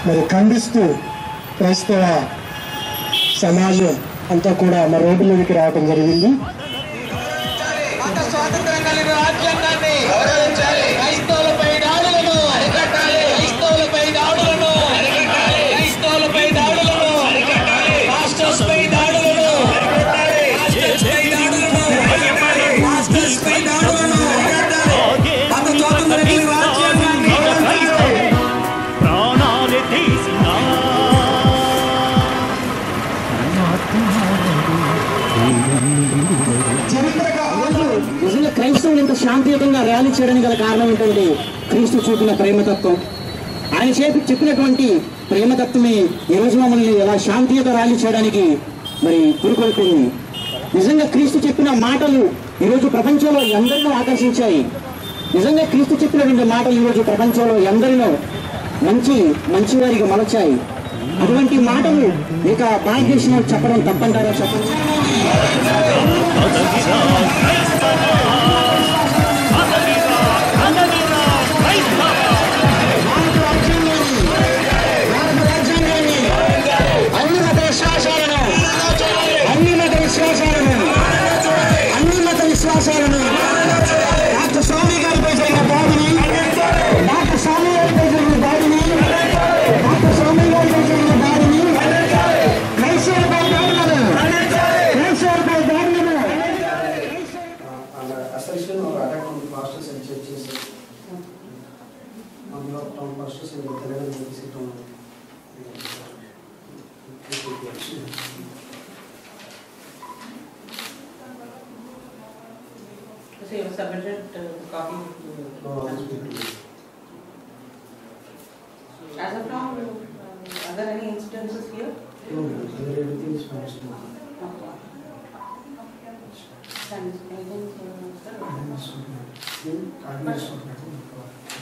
మరి ఖండిస్తూ క్రైస్తవ సమాజం అంతా కూడా మన రోడ్డు మీదకి రావడం జరిగింది మత స్వాతంత్రం కలిగిన రాజ్యాంగాన్ని గౌరవించాలి క్రైస్తవులపై దాడులను అరికట్టాలి క్రైస్తవులపై దాడులను అరికట్టాలి క్రైస్తవులపై దాడులను అరికట్టాలి పాస్టర్స్ పై దాడులను అరికట్టాలి పాస్టర్స్ పై దాడులను అరికట్టాలి పాస్టర్స్ పై దాడులను అరికట్టాలి మత స్వాతంత్రం కలిగిన రాజ్యాంగాన్ని గౌరవించాలి ప్రాణాలు తీసిన చరిత్రగా నిజంగా క్రైస్తవులు ఇంత శాంతియుతంగా ర్యాలీ చేయడానికి గల కారణం ఏంటంటే క్రీస్తు చూపిన ప్రేమతత్వం ఆయన చేపి చెప్పినటువంటి ప్రేమతత్వమే ఈ రోజు మమ్మల్ని ఎలా శాంతియుత ర్యాలీ చేయడానికి మరి పురుకొల్పింది నిజంగా క్రీస్తు చెప్పిన మాటలు ఈరోజు ప్రపంచంలో ఎందరినో ఆకర్షించాయి నిజంగా క్రీస్తు చెప్పినటువంటి మాటలు ఈరోజు ప్రపంచంలో ఎందరినో మంచి మంచి వారికి మలచాయి అటువంటి మాటలు ఇక భారతదేశంలో చెప్పడం తప్పంటారా చెప్పండి భారత రాజ్యాంగాన్ని అన్ని మత విశ్వాసాలను అన్ని మత విశ్వాసాలను అన్ని మత విశ్వాసాలను డాక్టర్ స్వామి గారిపై జరిగిన దాడిని డాక్టర్ స్వామి గారిపై జరిగిన దాడిని డాక్టర్ స్వామి గారిపై జరిగిన దాడిని క్రైస్తవులపై దాడులను క్రైస్తవులపై దాడులను and uh, assertion or attack on the pastors and churches. On your town pastors and the level of the town. So you have submitted uh, the copy No, to these people. As of now, uh, are there any instances here? No, no, there everything is finished. Okay. And anything, uh, sir? I am not. I am not.